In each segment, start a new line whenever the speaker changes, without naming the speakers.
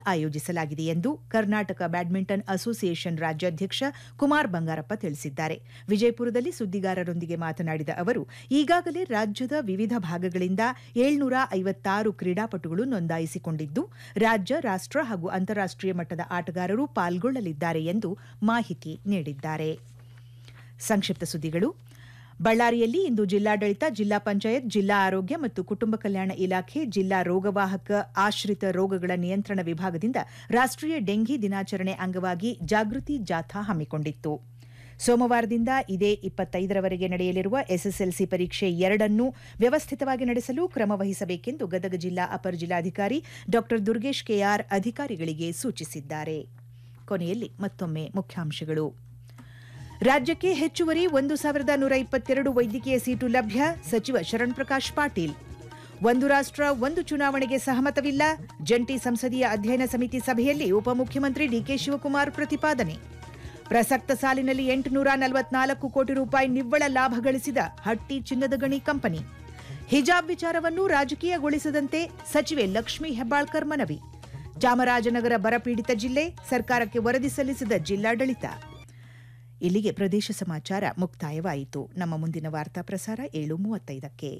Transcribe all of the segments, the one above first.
ಆಯೋಜಿಸಲಾಗಿದೆ ಎಂದು Karnataka badminton association ರಾಜ್ಯಾಧ್ಯಕ್ಷ ಕುಮಾರ್ ಬಂಗಾರಪ್ಪ ತಿಳಿಸಿದ್ದಾರೆ ವಿಜಯಪುರದಲ್ಲಿ ಸುದ್ದಿಗಾರರೊಂದಿಗೆ ಮಾತನಾಡಿದ ಅವರು ಈಗಾಗಲೇ ರಾಜ್ಯದ ವಿವಿಧ ಭಾಗಗಳಿಂದ ಏಳ್ನೂರ ಐವತ್ತಾರು ಕ್ರೀಡಾಪಟುಗಳು ನೋಂದಾಯಿಸಿಕೊಂಡಿದ್ದು ರಾಜ್ಯ ರಾಷ್ಟ್ರ ಹಾಗೂ ಅಂತಾರಾಷ್ಟೀಯ ಮಟ್ಟದ ಆಟಗಾರರು ಪಾಲ್ಗೊಳ್ಳಲಿದ್ದಾರೆ ಎಂದು ಮಾಹಿತಿ ನೀಡಿದ್ದಾರೆ ಸಂಕ್ಷಿಪ್ತ ಸುದ್ದಿಗಳು ಬಳ್ಳಾರಿಯಲ್ಲಿ ಇಂದು ಜಿಲ್ಲಾಡಳಿತ ಜಿಲ್ಲಾ ಪಂಚಾಯತ್ ಜಿಲ್ಲಾ ಆರೋಗ್ಯ ಮತ್ತು ಕುಟುಂಬ ಕಲ್ಯಾಣ ಇಲಾಖೆ ಜಿಲ್ಲಾ ರೋಗವಾಹಕ ಆಶ್ರಿತ ರೋಗಗಳ ನಿಯಂತ್ರಣ ವಿಭಾಗದಿಂದ ರಾಷ್ಟೀಯ ಡೆಂಘಿ ದಿನಾಚರಣೆ ಅಂಗವಾಗಿ ಜಾಗೃತಿ ಜಾಥಾ ಹಮ್ಮಿಕೊಂಡಿತ್ತು ಸೋಮವಾರದಿಂದ ಇದೇ ಇಪ್ಪತ್ತೈದರವರೆಗೆ ನಡೆಯಲಿರುವ ಎಸ್ಎಸ್ಎಲ್ಸಿ ಪರೀಕ್ಷೆ ಎರಡನ್ನೂ ವ್ಯವಸ್ಥಿತವಾಗಿ ನಡೆಸಲು ಕ್ರಮ ವಹಿಸಬೇಕೆಂದು ಗದಗ ಜಿಲ್ಲಾ ಅಪರ ಜಿಲ್ಲಾಧಿಕಾರಿ ಡಾ ದುರ್ಗೇಶ್ ಕೆಆರ್ ಅಧಿಕಾರಿಗಳಿಗೆ ಸೂಚಿಸಿದ್ದಾರೆ ಕೊನೆಯಲ್ಲಿ ಮತ್ತೊಮ್ಮೆ ಮುಖ್ಯಾಂಶಗಳು ರಾಜ್ಯಕ್ಕೆ ಹೆಚ್ಚುವರಿ ಒಂದು ಸಾವಿರದ ನೂರ ಇಪ್ಪತ್ತೆರಡು ವೈದ್ಯಕೀಯ ಸೀಟು ಲಭ್ಯ ಸಚಿವ ಶರಣ್ ಪ್ರಕಾಶ್ ಪಾಟೀಲ್ ಒಂದು ರಾಷ್ಟ್ರ ಒಂದು ಚುನಾವಣೆಗೆ ಸಹಮತವಿಲ್ಲ ಜಂಟಿ ಸಂಸದೀಯ ಅಧ್ಯಯನ ಸಮಿತಿ ಸಭೆಯಲ್ಲಿ ಉಪಮುಖ್ಯಮಂತ್ರಿ ಡಿಕೆ ಶಿವಕುಮಾರ್ ಪ್ರತಿಪಾದನೆ ಪ್ರಸಕ್ತ ಸಾಲಿನಲ್ಲಿ ಎಂಟುನೂರ ನಲವತ್ನಾಲ್ಕು ಕೋಟಿ ರೂಪಾಯಿ ನಿವ್ವಳ ಲಾಭ ಗಳಿಸಿದ ಹಟ್ಟಿ ಚಿನ್ನದ ಗಣಿ ಕಂಪನಿ ಹಿಜಾಬ್ ವಿಚಾರವನ್ನು ರಾಜಕೀಯಗೊಳಿಸದಂತೆ ಸಚಿವೆ ಲಕ್ಷ್ಮೀ ಹೆಬ್ಬಾಳ್ಕರ್ ಮನವಿ ಚಾಮರಾಜನಗರ ಬರಪೀಡಿತ ಜಿಲ್ಲೆ ಸರ್ಕಾರಕ್ಕೆ ವರದಿ ಸಲ್ಲಿಸಿದ ಜಿಲ್ಲಾಡಳಿತ ಇಲ್ಲಿಗೆ ಪ್ರದೇಶ ಸಮಾಚಾರ ಮುಕ್ತಾಯವಾಯಿತು ನಮ್ಮ ಮುಂದಿನ ವಾರ್ತಾ ಪ್ರಸಾರ ಏಳು ಮೂವತ್ತೈದಕ್ಕೆ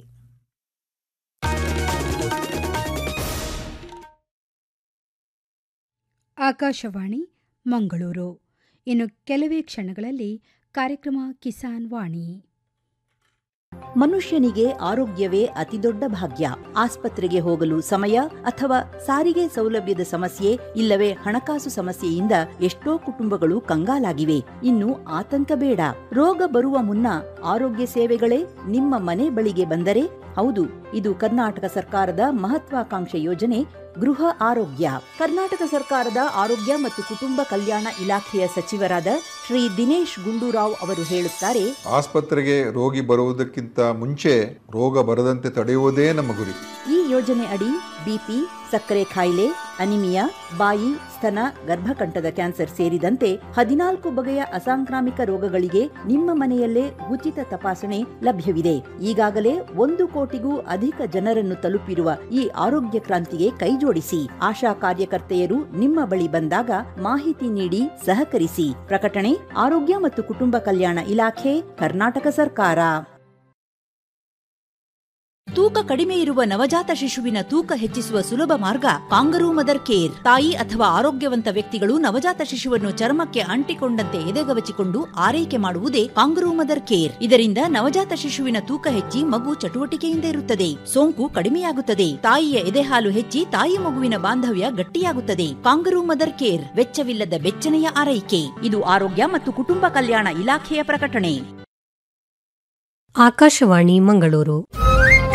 ಆಕಾಶವಾಣಿ ಮಂಗಳೂರು ಇನ್ನು ಕೆಲವೇ ಕ್ಷಣಗಳಲ್ಲಿ ಕಾರ್ಯಕ್ರಮ ಕಿಸಾನ್ ವಾಣಿ
ಮನುಷ್ಯನಿಗೆ ಆರೋಗ್ಯವೇ ಅತಿದೊಡ್ಡ ಭಾಗ್ಯ ಆಸ್ಪತ್ರೆಗೆ ಹೋಗಲು ಸಮಯ ಅಥವಾ ಸಾರಿಗೆ ಸೌಲಭ್ಯದ ಸಮಸ್ಯೆ ಇಲ್ಲವೇ ಹಣಕಾಸು ಸಮಸ್ಯೆಯಿಂದ ಎಷ್ಟೋ ಕುಟುಂಬಗಳು ಕಂಗಾಲಾಗಿವೆ ಇನ್ನು ಆತಂಕ ಬೇಡ ರೋಗ ಬರುವ ಮುನ್ನ ಆರೋಗ್ಯ ಸೇವೆಗಳೇ ನಿಮ್ಮ ಮನೆ ಬಳಿಗೆ ಬಂದರೆ ಹೌದು ಇದು ಕರ್ನಾಟಕ ಸರ್ಕಾರದ ಮಹತ್ವಾಕಾಂಕ್ಷೆ ಯೋಜನೆ ಗೃಹ ಆರೋಗ್ಯ ಕರ್ನಾಟಕ ಸರ್ಕಾರದ ಆರೋಗ್ಯ ಮತ್ತು ಕುಟುಂಬ ಕಲ್ಯಾಣ ಇಲಾಖೆಯ ಸಚಿವರಾದ ಶ್ರೀ ದಿನೇಶ್ ಗುಂಡೂರಾವ್ ಅವರು ಹೇಳುತ್ತಾರೆ
ಆಸ್ಪತ್ರೆಗೆ ರೋಗಿ ಬರುವುದಕ್ಕಿಂತ ಮುಂಚೆ ರೋಗ ಬರದಂತೆ ತಡೆಯುವುದೇ ನಮ್ಮ ಗುರಿ
ಈ ಯೋಜನೆ ಅಡಿ ಬಿಪಿ ಸಕ್ಕರೆ ಕಾಯಿಲೆ ಅನಿಮಿಯಾ ಬಾಯಿ ಸ್ತನ ಗರ್ಭಕಂಠದ ಕ್ಯಾನ್ಸರ್ ಸೇರಿದಂತೆ ಹದಿನಾಲ್ಕು ಬಗೆಯ ಅಸಾಂಕ್ರಾಮಿಕ ರೋಗಗಳಿಗೆ ನಿಮ್ಮ ಮನೆಯಲ್ಲೇ ಉಚಿತ ತಪಾಸಣೆ ಲಭ್ಯವಿದೆ ಈಗಾಗಲೇ ಒಂದು ಕೋಟಿಗೂ ಅಧಿಕ ಜನರನ್ನು ತಲುಪಿರುವ ಈ ಆರೋಗ್ಯ ಕ್ರಾಂತಿಗೆ ಕೈಜೋಡಿಸಿ ಆಶಾ ಕಾರ್ಯಕರ್ತೆಯರು ನಿಮ್ಮ ಬಳಿ ಬಂದಾಗ ಮಾಹಿತಿ ನೀಡಿ ಸಹಕರಿಸಿ ಪ್ರಕಟಣೆ ಆರೋಗ್ಯ ಮತ್ತು ಕುಟುಂಬ ಕಲ್ಯಾಣ ಇಲಾಖೆ ಕರ್ನಾಟಕ ಸರ್ಕಾರ ತೂಕ ಕಡಿಮೆ ಇರುವ ನವಜಾತ ಶಿಶುವಿನ ತೂಕ ಹೆಚ್ಚಿಸುವ ಸುಲಭ ಮಾರ್ಗ ಕಾಂಗರೂ ಮದರ್ ಕೇರ್ ತಾಯಿ ಅಥವಾ ಆರೋಗ್ಯವಂತ ವ್ಯಕ್ತಿಗಳು ನವಜಾತ ಶಿಶುವನ್ನು ಚರ್ಮಕ್ಕೆ ಅಂಟಿಕೊಂಡಂತೆ ಎದೆಗವಚಿಕೊಂಡು ಆರೈಕೆ ಮಾಡುವುದೇ ಕಾಂಗರೂ ಮದರ್ ಕೇರ್ ಇದರಿಂದ ನವಜಾತ ಶಿಶುವಿನ ತೂಕ ಹೆಚ್ಚಿ ಮಗು ಚಟುವಟಿಕೆಯಿಂದ ಇರುತ್ತದೆ ಸೋಂಕು ಕಡಿಮೆಯಾಗುತ್ತದೆ ತಾಯಿಯ ಎದೆಹಾಲು ಹೆಚ್ಚಿ ತಾಯಿ ಮಗುವಿನ ಬಾಂಧವ್ಯ ಗಟ್ಟಿಯಾಗುತ್ತದೆ ಕಾಂಗರೂ ಮದರ್ ಕೇರ್ ವೆಚ್ಚವಿಲ್ಲದ ಬೆಚ್ಚನೆಯ ಆರೈಕೆ ಇದು ಆರೋಗ್ಯ ಮತ್ತು ಕುಟುಂಬ ಕಲ್ಯಾಣ ಇಲಾಖೆಯ ಪ್ರಕಟಣೆ
ಆಕಾಶವಾಣಿ ಮಂಗಳೂರು